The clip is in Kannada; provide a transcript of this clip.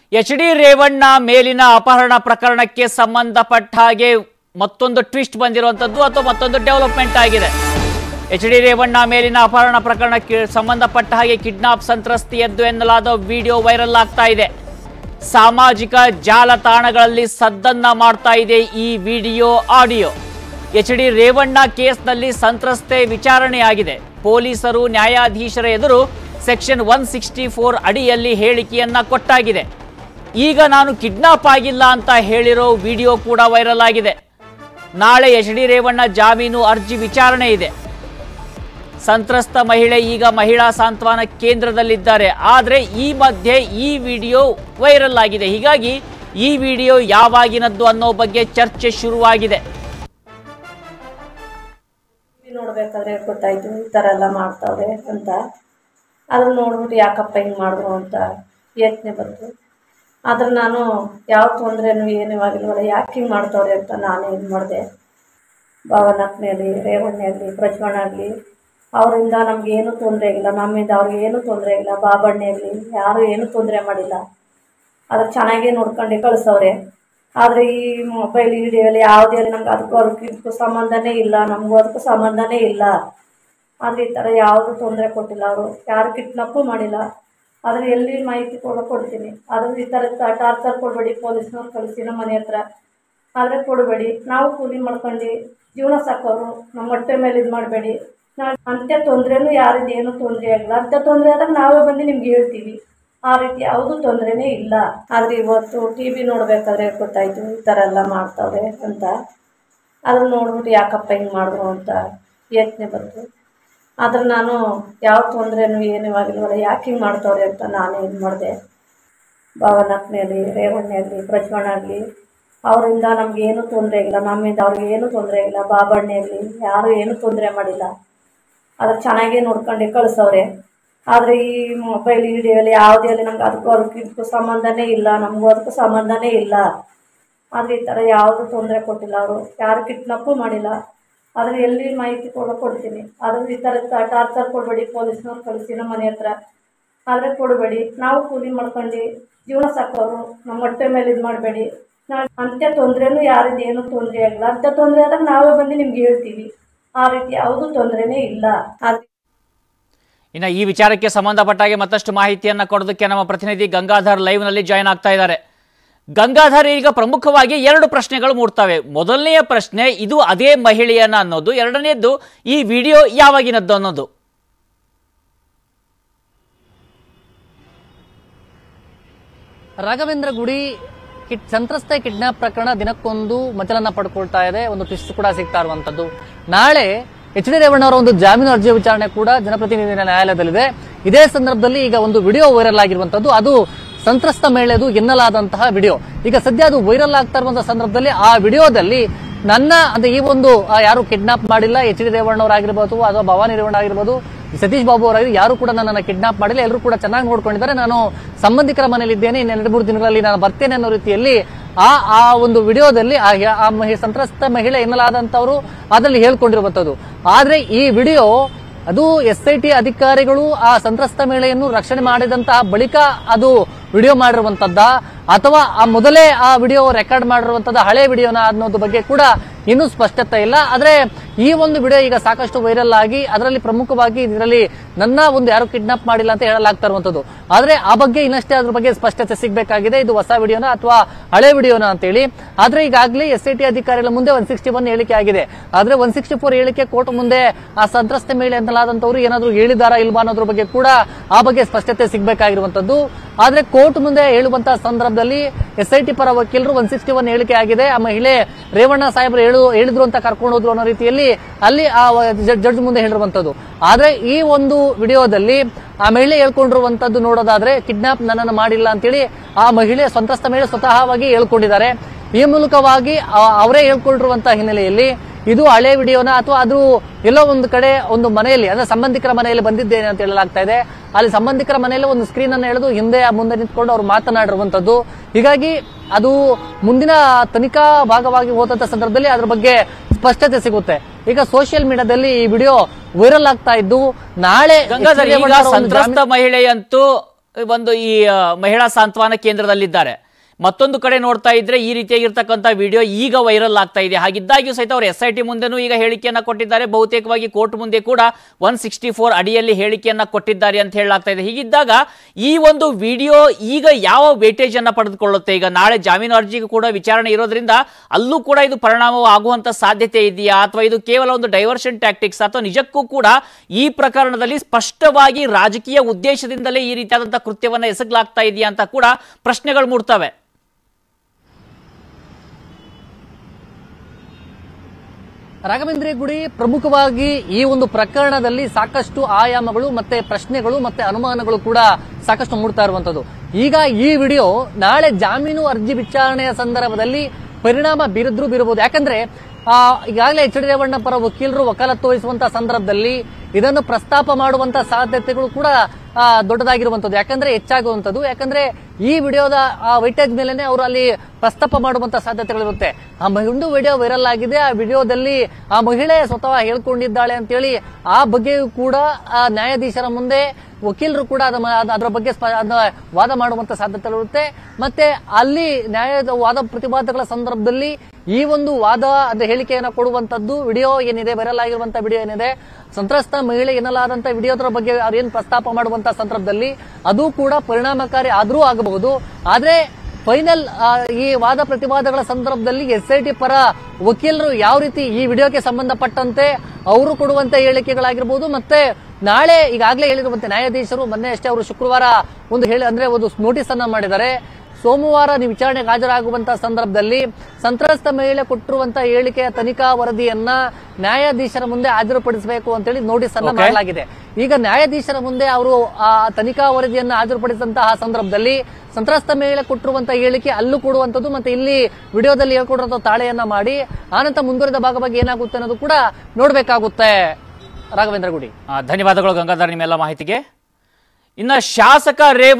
ಎಚ್ ಡಿ ರೇವಣ್ಣ ಮೇಲಿನ ಅಪಹರಣ ಪ್ರಕರಣಕ್ಕೆ ಸಂಬಂಧಪಟ್ಟ ಹಾಗೆ ಮತ್ತೊಂದು ಟ್ವಿಸ್ಟ್ ಬಂದಿರುವಂತದ್ದು ಅಥವಾ ಮತ್ತೊಂದು ಡೆವಲಪ್ಮೆಂಟ್ ಆಗಿದೆ ಎಚ್ ಡಿ ರೇವಣ್ಣ ಮೇಲಿನ ಅಪಹರಣ ಪ್ರಕರಣಕ್ಕೆ ಸಂಬಂಧಪಟ್ಟ ಹಾಗೆ ಕಿಡ್ನಾಪ್ ಸಂತ್ರಸ್ತೆಯದ್ದು ಎನ್ನಲಾದ ವಿಡಿಯೋ ವೈರಲ್ ಆಗ್ತಾ ಇದೆ ಸಾಮಾಜಿಕ ಜಾಲತಾಣಗಳಲ್ಲಿ ಸದ್ದನ್ನ ಮಾಡ್ತಾ ಇದೆ ಈ video audio H D Revanna ಕೇಸ್ನಲ್ಲಿ ಸಂತ್ರಸ್ತೆ ವಿಚಾರಣೆಯಾಗಿದೆ ಪೊಲೀಸರು ನ್ಯಾಯಾಧೀಶರ ಎದುರು ಸೆಕ್ಷನ್ ಒನ್ ಸಿಕ್ಸ್ಟಿ ಫೋರ್ ಅಡಿಯಲ್ಲಿ ಹೇಳಿಕೆಯನ್ನ ಕೊಟ್ಟಾಗಿದೆ ಈಗ ನಾನು ಕಿಡ್ನಾಪ್ ಆಗಿಲ್ಲ ಅಂತ ಹೇಳಿರೋ ವಿಡಿಯೋ ಕೂಡ ವೈರಲ್ ಆಗಿದೆ ನಾಳೆ ಎಚ್ ಡಿ ರೇವಣ್ಣ ಜಾಮೀನು ಅರ್ಜಿ ವಿಚಾರಣೆ ಇದೆ ಸಂತ್ರಸ್ತ ಮಹಿಳೆ ಈಗ ಮಹಿಳಾ ಸಾಂತ್ವನ ಕೇಂದ್ರದಲ್ಲಿದ್ದಾರೆ ಆದರೆ ಈ ಮಧ್ಯೆ ಈ ವಿಡಿಯೋ ವೈರಲ್ ಆಗಿದೆ ಹೀಗಾಗಿ ಈ ವಿಡಿಯೋ ಯಾವಾಗಿನದ್ದು ಅನ್ನೋ ಬಗ್ಗೆ ಚರ್ಚೆ ಶುರುವಾಗಿದೆ ಟಿವಿ ನೋಡ್ಬೇಕಾದ್ರೆ ಗೊತ್ತಾಯ್ತು ಈ ಥರ ಎಲ್ಲ ಮಾಡ್ತಾವ್ರೆ ಅಂತ ಅದನ್ನ ನೋಡ್ಬಿಟ್ಟು ಯಾಕಪ್ಪ ಹಿಂಗೆ ಮಾಡಿದ್ರು ಅಂತ ಯೋಚನೆ ಬಂತು ಆದ್ರೆ ನಾನು ಯಾವ ತೊಂದರೆನೂ ಏನೂ ಆಗಿಲ್ವಲ್ಲ ಯಾಕೆ ಹಿಂಗೆ ಮಾಡ್ತಾವ್ರೆ ಅಂತ ನಾನೇ ಇದು ಮಾಡಿದೆ ಭಾವನಕ್ಕನೇ ಆಗಲಿ ರೇವಣ್ಣೆ ಆಗಲಿ ಪ್ರಜ್ವಣ್ಣ ಆಗಲಿ ಅವರಿಂದ ನಮ್ಗೆ ಏನೂ ತೊಂದರೆ ಇಲ್ಲ ನಮ್ಮಿಂದ ಅವ್ರಿಗೆ ಏನೂ ತೊಂದರೆ ಇಲ್ಲ ಬಾಬಣ್ಣೆ ಆಗಲಿ ಯಾರೂ ಏನೂ ತೊಂದರೆ ಮಾಡಿಲ್ಲ ಅದ್ರ ಚೆನ್ನಾಗೇ ನೋಡ್ಕೊಂಡು ಕಳಿಸವ್ರೆ ಆದರೆ ಈ ಮೊಬೈಲ್ ವಿಡಿಯೋಲಿ ಯಾವುದೇ ನಮ್ಗೆ ಅದಕ್ಕೂ ಅದಕ್ಕೂ ಇದಕ್ಕೂ ಸಂಬಂಧನೇ ಇಲ್ಲ ನಮಗೂ ಅದಕ್ಕೂ ಸಂಬಂಧನೇ ಇಲ್ಲ ಆದರೆ ಈ ಥರ ಯಾವುದೂ ತೊಂದರೆ ಕೊಟ್ಟಿಲ್ಲ ಅವರು ಯಾರು ಕಿಡ್ನಾಪು ಮಾಡಿಲ್ಲ ಆದರೆ ಎಲ್ಲಿ ಮಾಹಿತಿ ಕೂಡ ಕೊಡ್ತೀನಿ ಆದರೆ ಈ ಥರ ಟಾರ್ಚರ್ ಕೊಡಬೇಡಿ ಪೊಲೀಸ್ನವ್ರು ಕಳಿಸಿ ನಮ್ಮ ಮನೆ ಹತ್ರ ಆದರೆ ಕೊಡಬೇಡಿ ನಾವು ಕೂಲಿ ಮಾಡ್ಕೊಂಡು ಜೀವನ ಸಾಕೋರು ನಮ್ಮ ಹೊಟ್ಟೆ ಮೇಲೆ ಇದು ಮಾಡಬೇಡಿ ನಾವು ಅಂತ್ಯ ತೊಂದರೆನೂ ಯಾರಿದ್ದು ಏನೂ ತೊಂದರೆ ಆಗಿಲ್ಲ ಅಂತ್ಯ ತೊಂದರೆ ಆದಾಗ ನಾವೇ ಬಂದು ನಿಮ್ಗೆ ಹೇಳ್ತೀವಿ ಆ ರೀತಿ ಯಾವುದೂ ತೊಂದರೆನೇ ಇಲ್ಲ ಆದರೆ ಇವತ್ತು ಟಿ ವಿ ನೋಡಬೇಕಾದ್ರೆ ಗೊತ್ತಾಯ್ತು ಈ ಥರ ಎಲ್ಲ ಮಾಡ್ತಾವ್ರೆ ಅಂತ ಅದನ್ನ ನೋಡ್ಬಿಟ್ಟು ಯಾಕಪ್ಪ ಹಿಂಗೆ ಮಾಡಿದ್ರು ಅಂತ ಯೋಚನೆ ಬಂತು ಆದ್ರೆ ನಾನು ಯಾವ ತೊಂದರೆನೂ ಏನೂ ಆಗಿಲ್ವಲ್ಲ ಯಾಕೆ ಹಿಂಗೆ ಮಾಡ್ತಾವ್ರೆ ಅಂತ ನಾನೇ ಇದು ಮಾಡಿದೆ ಭಾವನಕ್ಕನೇ ಆಗಲಿ ರೇವಣ್ಣೆ ಆಗಲಿ ಪ್ರಜ್ವಣ್ಣ ಆಗಲಿ ಅವರಿಂದ ನಮ್ಗೆ ಏನೂ ತೊಂದರೆ ಇಲ್ಲ ನಮ್ಮಿಂದ ಅವ್ರಿಗೆ ಏನೂ ತೊಂದರೆ ಇಲ್ಲ ಬಾಬಣ್ಣೆ ಆಗಲಿ ಯಾರೂ ಏನೂ ತೊಂದರೆ ಮಾಡಿಲ್ಲ ಅದ್ರ ಚೆನ್ನಾಗೇ ನೋಡ್ಕೊಂಡು ಕಳಿಸವ್ರೆ ಆದರೆ ಈ ಮೊಬೈಲ್ ವಿಡಿಯೋಲಿ ಯಾವುದೇ ಅಲ್ಲಿ ನಮ್ಗೆ ಅದಕ್ಕೂ ಅದಕ್ಕೂ ಇದಕ್ಕೂ ಸಂಬಂಧನೇ ಇಲ್ಲ ನಮಗೂ ಅದಕ್ಕೂ ಸಂಬಂಧನೇ ಇಲ್ಲ ಆದರೆ ಈ ಥರ ಯಾವುದೂ ತೊಂದರೆ ಕೊಟ್ಟಿಲ್ಲ ಅವರು ಯಾರು ಕಿಡ್ನಾಪು ಮಾಡಿಲ್ಲ ಆದರೆ ಎಲ್ಲಿ ಮಾಹಿತಿ ಕೂಡ ಕೊಡ್ತೀನಿ ಆದರೆ ಈ ಥರ ಟಾರ್ಚರ್ ಕೊಡಬೇಡಿ ಪೊಲೀಸ್ನವ್ರು ಕಳಿಸಿ ನಮ್ಮ ಮನೆ ಹತ್ರ ಆದರೆ ಕೊಡಬೇಡಿ ನಾವು ಕೂಲಿ ಮಾಡ್ಕೊಂಡು ಜೀವನ ಸಾಕೋರು ನಮ್ಮ ಹೊಟ್ಟೆ ಮೇಲೆ ಇದು ಮಾಡಬೇಡಿ ನಾವು ಅಂತ್ಯ ತೊಂದರೆನೂ ಯಾರಿದ್ದು ಏನೂ ತೊಂದರೆ ಆಗಿಲ್ಲ ಅಂತ್ಯ ತೊಂದರೆ ಆದಾಗ ನಾವೇ ಬಂದು ನಿಮ್ಗೆ ಹೇಳ್ತೀವಿ ಆ ರೀತಿ ಯಾವುದೂ ತೊಂದರೆನೇ ಇಲ್ಲ ಆದರೆ ಇನ್ನು ಈ ವಿಚಾರಕ್ಕೆ ಸಂಬಂಧಪಟ್ಟ ಹಾಗೆ ಮತ್ತಷ್ಟು ಮಾಹಿತಿಯನ್ನ ಕೊಡೋದಕ್ಕೆ ನಮ್ಮ ಪ್ರತಿನಿಧಿ ಗಂಗಾಧರ್ ಲೈವ್ ನಲ್ಲಿ ಜಾಯ್ನ್ ಆಗ್ತಾ ಇದ್ದಾರೆ ಗಂಗಾಧರ್ ಈಗ ಪ್ರಮುಖವಾಗಿ ಎರಡು ಪ್ರಶ್ನೆಗಳು ಮೂಡ್ತವೆ ಮೊದಲನೆಯ ಪ್ರಶ್ನೆ ಇದು ಅದೇ ಮಹಿಳೆಯನ್ನ ಅನ್ನೋದು ಎರಡನೇದ್ದು ಈ ವಿಡಿಯೋ ಯಾವಾಗಿನದ್ದು ಅನ್ನೋದು ರಾಘವೇಂದ್ರ ಗುಡಿ ಕಿಡ್ ಸಂತ್ರಸ್ತೆ ಕಿಡ್ನಾಪ್ ಪ್ರಕರಣ ದಿನಕ್ಕೊಂದು ಮಚಲನ್ನ ಪಡ್ಕೊಳ್ತಾ ಇದೆ ಒಂದು ಟ್ವಿಸ್ಟ್ ಕೂಡ ಸಿಗ್ತಾ ಇರುವಂತದ್ದು ನಾಳೆ ಎಚ್ ಡಿ ರೇವಣ್ಣ ಅವರ ಒಂದು ಜಾಮೀನು ಅರ್ಜಿ ವಿಚಾರಣೆ ಕೂಡ ಜನಪ್ರತಿನಿಧಿ ನ್ಯಾಯಾಲಯದಲ್ಲಿದೆ ಇದೇ ಸಂದರ್ಭದಲ್ಲಿ ಈಗ ಒಂದು ವಿಡಿಯೋ ವೈರಲ್ ಆಗಿರುವಂತದ್ದು ಅದು ಸಂತ್ರಸ್ತ ಮಹಿಳೆದು ಎನ್ನಲಾದಂತಹ ವಿಡಿಯೋ ಈಗ ಸದ್ಯ ಅದು ವೈರಲ್ ಆಗ್ತಾ ಇರುವಂತಹ ಸಂದರ್ಭದಲ್ಲಿ ಆ ವಿಡಿಯೋದಲ್ಲಿ ನನ್ನ ಅಂದ್ರೆ ಈ ಒಂದು ಆ, ಯಾರು ಕಿಡ್ನಾಪ್ ಮಾಡಿಲ್ಲ ಎಚ್ ಡಿ ರೇವಣ್ಣ ಅವರಾಗಿರ್ಬೋದು ಅಥವಾ ಭವಾನಿ ರೇವಣ್ಣ ಆಗಿರ್ಬೋದು ಸತೀಶ್ ಬಾಬು ಅವರಾಗಿ ಯಾರು ಕೂಡ ನನ್ನನ್ನು ಕಿಡ್ನಾಪ್ ಮಾಡಿಲ್ಲ ಎಲ್ಲರೂ ಕೂಡ ಚೆನ್ನಾಗಿ ನೋಡ್ಕೊಂಡಿದ್ದಾರೆ ನಾನು ಸಂಬಂಧಿಕರ ಮನೇಲಿ ಇದ್ದೇನೆ ಇನ್ನು ಎರಡು ಮೂರು ದಿನಗಳಲ್ಲಿ ನಾನು ಬರ್ತೇನೆ ಅನ್ನೋ ರೀತಿಯಲ್ಲಿ ಆ ಆ ಒಂದು ವಿಡಿಯೋದಲ್ಲಿ ಆ ಯ- ಆ ಮಹಿ- ಸಂತ್ರಸ್ತ ಮಹಿಳೆ ಎನ್ನಲಾದಂತವರು ಅದರಲ್ಲಿ ಹೇಳ್ಕೊಂಡಿರುವಂತದ್ದು ಆದ್ರೆ ಈ ವಿಡಿಯೋ ಅದು ಎಸ್ ಐ ಟಿ ಅಧಿಕಾರಿಗಳು ಆ ಸಂತ್ರಸ್ತ ಮಹಿಳೆಯನ್ನು ರಕ್ಷಣೆ ಮಾಡಿದಂತಹ ಬಳಿಕ ಅದು ವಿಡಿಯೋ ಮಾಡಿರುವಂತದ್ದ ಅಥವಾ ಆ ಮೊದಲೇ ಆ ವಿಡಿಯೋ ರೆಕಾರ್ಡ್ ಮಾಡಿರುವಂತದ್ದು ಹಳೆ ವಿಡಿಯೋನ ಅನ್ನೋದು ಬಗ್ಗೆ ಕೂಡ ಇನ್ನೂ ಸ್ಪಷ್ಟತೆ ಇಲ್ಲ ಆದ್ರೆ ಈ ಒಂದು ವಿಡಿಯೋ ಈಗ ಸಾಕಷ್ಟು ವೈರಲ್ ಆಗಿ ಅದರಲ್ಲಿ ಪ್ರಮುಖವಾಗಿ ಇದರಲ್ಲಿ ನನ್ನ ಒಂದು ಯಾರು ಕಿಡ್ನಾಪ್ ಮಾಡಿಲ್ಲ ಅಂತ ಹೇಳಲಾಗ್ತಾ ಇರುವಂತದ್ದು ಆದ್ರೆ ಆ ಬಗ್ಗೆ ಇನ್ನಷ್ಟೇ ಅದ್ರ ಬಗ್ಗೆ ಸ್ಪಷ್ಟತೆ ಸಿಗಬೇಕಾಗಿದೆ ಇದು ಹೊಸ ವಿಡಿಯೋನ ಅಥವಾ ಹಳೆ ವಿಡಿಯೋನ ಅಂತೇಳಿ ಆದ್ರೆ ಈಗಾಗಲೇ ಎಸ್ ಐ ಟಿ ಅಧಿಕಾರಿಗಳ ಮುಂದೆ ಒನ್ ಸಿಕ್ಸ್ಟಿ ಒನ್ ಹೇಳಿಕೆ ಆಗಿದೆ ಆದ್ರೆ ಒನ್ ಸಿಕ್ಸ್ಟಿ ಫೋರ್ ಹೇಳಿಕೆ ಕೋರ್ಟ್ ಮುಂದೆ ಆ ಸಂತ್ರಸ್ತ ಮಹಿಳೆ ಅಂತಲಾದಂತವ್ರು ಏನಾದ್ರು ಹೇಳಿದಾರಾ ಇಲ್ವಾ ಅನ್ನೋದ್ರ ಬಗ್ಗೆ ಕೂಡ ಆ ಬಗ್ಗೆ ಸ್ಪಷ್ಟತೆ ಸಿಗಬೇಕಾಗಿರುವಂತದ್ದು ಆದ್ರೆ ಕೋರ್ಟ್ ಮುಂದೆ ಹೇಳುವಂತಹ ಸಂದರ್ಭದಲ್ಲಿ ಎಸ್ ಐ ಟಿ ಪರ ವಕೀಲರು ಒನ್ ಸಿಕ್ಸ್ಟಿ ಒನ್ ಹೇಳಿಕೆ ಆಗಿದೆ ಆ ಮಹಿಳೆ ರೇವಣ್ಣ ಸಾಹೇಬರು ಹೇಳು ಹೇಳಿದ್ರು ಅಂತ ಕರ್ಕೊಂಡು ಹೋದ್ರು ಅನ್ನೋ ರೀತಿಯಲ್ಲಿ ಅಲ್ಲಿ ಆ ಜಡ್ಜ್ ಮುಂದೆ ಹೇಳಿರುವಂತದ್ದು ಆದ್ರೆ ಈ ಒಂದು ವಿಡಿಯೋದಲ್ಲಿ ಆ ಮಹಿಳೆ ಹೇಳ್ಕೊಂಡಿರುವಂತದ್ದು ನೋಡೋದಾದ್ರೆ ಕಿಡ್ನಾಪ್ ನನ್ನನ್ನು ಮಾಡಿಲ್ಲ ಅಂತೇಳಿ ಆ ಮಹಿಳೆ ಸಂತ್ರಸ್ತ ಮಹಿಳೆ ಸ್ವತಃವಾಗಿ ಹೇಳ್ಕೊಂಡಿದ್ದಾರೆ ಈ ಮೂಲಕವಾಗಿ ಆ- ಅವರೇ ಹೇಳ್ಕೊಂಡಿರುವಂತಹ ಹಿನ್ನೆಲೆಯಲ್ಲಿ ಇದು ಹಳೆ ವಿಡಿಯೋನ ಅಥವಾ ಅದು ಎಲ್ಲೋ ಒಂದು ಕಡೆ ಒಂದು ಮನೆಯಲ್ಲಿ ಅಂದ್ರೆ ಸಂಬಂಧಿಕರ ಮನೆಯಲ್ಲಿ ಬಂದಿದ್ದೇನೆ ಅಂತ ಹೇಳಲಾಗ್ತಾ ಇದೆ ಅಲ್ಲಿ ಸಂಬಂಧಿಕರ ಮನೆಯಲ್ಲಿ ಒಂದು ಸ್ಕ್ರೀನ್ ಅನ್ನು ಎಳೆದು ಹಿಂದೆ ಮುಂದೆ ನಿಂತ್ಕೊಂಡು ಅವ್ರು ಮಾತನಾಡಿರುವಂತದ್ದು ಹೀಗಾಗಿ ಅದು ಮುಂದಿನ ತನಿಖಾ ಭಾಗವಾಗಿ ಹೋದಂತ ಸಂದರ್ಭದಲ್ಲಿ ಅದ್ರ ಬಗ್ಗೆ ಸ್ಪಷ್ಟತೆ ಸಿಗುತ್ತೆ ಈಗ ಸೋಷಿಯಲ್ ಮೀಡಿಯಾದಲ್ಲಿ ಈ ವಿಡಿಯೋ ವೈರಲ್ ಆಗ್ತಾ ಇದ್ದು ನಾಳೆ ಗಂಗಾಧರ್ ಎಚ್ ಡಿ ಈಗ ರೇವಣ್ಣ ಅವರ ಒಂದು ಸಂತ್ರಸ್ತ ಜಾಮೀನು- ಮಹಿಳೆಯಂತೂ ಒಂದು ಈ ಆ, ಮಹಿಳಾ ಸಾಂತ್ವನ ಕೇಂದ್ರದಲ್ಲಿದ್ದಾರೆ ಮತ್ತೊಂದು ಕಡೆ ನೋಡ್ತಾ ಇದ್ರೆ ಈ ರೀತಿಯಾಗಿರ್ತಕ್ಕಂಥ ವಿಡಿಯೋ ಈಗ ವೈರಲ್ ಆಗ್ತಾ ಇದೆ ಹಾಗಿದ್ದಾಗ್ಯೂ ಸಹಿತ ಅವರು ಎಸ್ ಐ ಟಿ ಮುಂದೆನೂ ಈಗ ಹೇಳಿಕೆಯನ್ನ ಕೊಟ್ಟಿದ್ದಾರೆ ಬಹುತೇಕವಾಗಿ ಕೋರ್ಟ್ ಮುಂದೆ ಕೂಡ ಒನ್ ಸಿಕ್ಸ್ಟಿ ಫೋರ್ ಅಡಿಯಲ್ಲಿ ಹೇಳಿಕೆಯನ್ನ ಕೊಟ್ಟಿದ್ದಾರೆ ಅಂತ ಹೇಳಲಾಗ್ತಾ ಇದೆ ಹೀಗಿದ್ದಾಗ ಈ ಒಂದು ವಿಡಿಯೋ ಈಗ ಯಾವ ವೇಟೇಜ್ ಅನ್ನ ಪಡೆದುಕೊಳ್ಳುತ್ತೆ ಈಗ ನಾಳೆ ಜಾಮೀನು ಅರ್ಜಿಗೂ ಕೂಡ ವಿಚಾರಣೆ ಇರೋದ್ರಿಂದ ಅಲ್ಲೂ ಕೂಡ ಇದು ಪರಿಣಾಮ ಆಗುವಂತ ಸಾಧ್ಯತೆ ಇದೆಯಾ ಅಥವಾ ಇದು ಕೇವಲ ಒಂದು ಡೈವರ್ಷನ್ ಟ್ಯಾಕ್ಟಿಕ್ಸ್ ಅಥವಾ ನಿಜಕ್ಕೂ ಕೂಡ ಈ ಪ್ರಕರಣದಲ್ಲಿ ಸ್ಪಷ್ಟವಾಗಿ ರಾಜಕೀಯ ಉದ್ದೇಶದಿಂದಲೇ ಈ ರೀತಿಯಾದಂತಹ ಕೃತ್ಯವನ್ನ ಎಸಗಲಾಗ್ತಾ ಇದೆಯಾ ಅಂತ ಕೂಡ ಪ್ರಶ್ನೆಗಳು ಮೂಡ್ತವೆ ರಾಘವೇಂದ್ರ ಗುಡಿ ಪ್ರಮುಖವಾಗಿ ಈ ಒಂದು ಪ್ರಕರಣದಲ್ಲಿ ಸಾಕಷ್ಟು ಆಯಾಮಗಳು ಮತ್ತೆ ಪ್ರಶ್ನೆಗಳು ಮತ್ತೆ ಅನುಮಾನಗಳು ಕೂಡ ಸಾಕಷ್ಟು ಮೂಡ್ತಾ ಇರುವಂತದ್ದು ಈಗ ಈ ವಿಡಿಯೋ ನಾಳೆ ಜಾಮೀನು ಅರ್ಜಿ ವಿಚಾರಣೆಯ ಸಂದರ್ಭದಲ್ಲಿ ಪರಿಣಾಮ ಬೀರಿದ್ರು ಬೀರಬಹುದು ಯಾಕಂದ್ರೆ ಆ, ಈಗಾಗಲೇ ಎಚ್ ಡಿ ರೇವಣ್ಣ ಪರ ವಕೀಲರು ವಕಾಲತ್ತು ವಹಿಸುವಂತಹ ಸಂದರ್ಭದಲ್ಲಿ ಇದನ್ನು ಪ್ರಸ್ತಾಪ ಮಾಡುವಂತ ಸಾಧ್ಯತೆಗಳು ಕೂಡ ಆ, ದೊಡ್ಡದಾಗಿರುವಂತದ್ದು ಯಾಕಂದ್ರೆ ಹೆಚ್ಚಾಗುವಂತದ್ದು ಯಾಕಂದ್ರೆ ಈ ವಿಡಿಯೋದ ಆ ವೈಟೇಜ್ ಮೇಲೆನೆ ಅವರು ಅಲ್ಲಿ ಪ್ರಸ್ತಾಪ ಮಾಡುವಂತ ಸಾಧ್ಯತೆಗಳಿರುತ್ತೆ ಆ ಒಂದು ವಿಡಿಯೋ ವೈರಲ್ ಆಗಿದೆ ಆ ವಿಡಿಯೋದಲ್ಲಿ ಆ ಮಹಿಳೆ ಸ್ವತಃ ಹೇಳ್ಕೊಂಡಿದ್ದಾಳೆ ಅಂತೇಳಿ ಆ ಬಗ್ಗೆಯೂ ಕೂಡ ಆ ನ್ಯಾಯಾಧೀಶರ ಮುಂದೆ ವಕೀಲರು ಕೂಡ ಅದ ಅದ- ಅದರ ಬಗ್ಗೆ ಸ್ಪ- ಅದ್ನ ವಾದ ಮಾಡುವಂತ ಸಾಧ್ಯತೆಗಳಿರುತ್ತೆ ಮತ್ತೆ ಅಲ್ಲಿ ನ್ಯಾಯದ ವಾದ ಪ್ರತಿವಾದಗಳ ಸಂದರ್ಭದಲ್ಲಿ ಈ ಒಂದು ವಾದ ಅಂದ್ರೆ ಹೇಳಿಕೆಯನ್ನ ಕೊಡುವಂತದ್ದು ವಿಡಿಯೋ ಏನಿದೆ ವೈರಲ್ ಆಗಿರುವಂತ ವಿಡಿಯೋ ಏನಿದೆ ಸಂತ್ರಸ್ತ ಮಹಿಳೆ ಎನ್ನಲಾದಂತ ವಿಡಿಯೋದ್ರ ಬಗ್ಗೆ ಅವ್ರೇನ್ ಪ್ರಸ್ತಾಪ ಮಾಡುವಂತ ಸಂದರ್ಭದಲ್ಲಿ ಅದು ಕೂಡ ಪರಿಣಾಮಕಾರಿ ಆದ್ರೂ ಆಗಬಹುದು ಆದ್ರೆ ಫೈನಲ್ ಈ ವಾದ ಪ್ರತಿವಾದಗಳ ಸಂದರ್ಭದಲ್ಲಿ ಎಸ್ ಐ ಟಿ ಪರ ವಕೀಲರು ಯಾವ ರೀತಿ ಈ ವಿಡಿಯೋಗೆ ಸಂಬಂಧಪಟ್ಟಂತೆ ಅವರು ಕೊಡುವಂತ ಹೇಳಿಕೆಗಳಾಗಿರ್ಬೋದು ಮತ್ತೆ ನಾಳೆ ಈಗಾಗಲೇ ಹೇಳಿರುವಂತೆ ನ್ಯಾಯಾಧೀಶರು ಮೊನ್ನೆ ಅಷ್ಟೇ ಅವರು ಶುಕ್ರವಾರ ಒಂದು ಹೇಳಿ ಅಂದ್ರೆ ಒಂದು ನೋಟಿಸ್ ಅನ್ನ ಮಾಡಿದ್ದಾರೆ ಸೋಮವಾರ ನೀವು ವಿಚಾರಣೆಗೆ ಹಾಜರಾಗುವಂತಹ ಸಂದರ್ಭದಲ್ಲಿ ಸಂತ್ರಸ್ತ ಮಹಿಳೆ ಕೊಟ್ಟಿರುವಂತಹ ಹೇಳಿಕೆಯ ತನಿಖಾ ವರದಿಯನ್ನ ನ್ಯಾಯಾಧೀಶರ ಮುಂದೆ ಹಾಜರುಪಡಿಸಬೇಕು ಅಂತೇಳಿ ನೋಟಿಸ್ ಅನ್ನ Okay. ಮಾಡಲಾಗಿದೆ ಈಗ ನ್ಯಾಯಾಧೀಶರ ಮುಂದೆ ಅವರು ಆ ತನಿಖಾ ವರದಿಯನ್ನ ಹಾಜರುಪಡಿಸಿದಂತಹ ಸಂದರ್ಭದಲ್ಲಿ ಸಂತ್ರಸ್ತ ಮಹಿಳೆ ಕೊಟ್ಟಿರುವಂತಹ ಹೇಳಿಕೆ ಅಲ್ಲೂ ಕೊಡುವಂತದ್ದು ಮತ್ತೆ ಇಲ್ಲಿ ವಿಡಿಯೋದಲ್ಲಿ ಹೇಳ್ಕೊಡಿರೋ ತಾಳೆಯನ್ನ ಮಾಡಿ ಆನಂತರ ಮುಂದುವರಿದ ಭಾಗವಾಗಿ ಏನಾಗುತ್ತೆ ಅನ್ನೋದು ಕೂಡ ನೋಡ್ಬೇಕಾಗುತ್ತೆ ರಾಘವೇಂದ್ರ ಗುಡಿ ಆ, ಧನ್ಯವಾದಗಳು ಗಂಗಾಧರ್ ನಿಮ್ಮೆಲ್ಲ ಮಾಹಿತಿಗೆ ಇನ್ನ ಶಾಸಕ ರೇವ್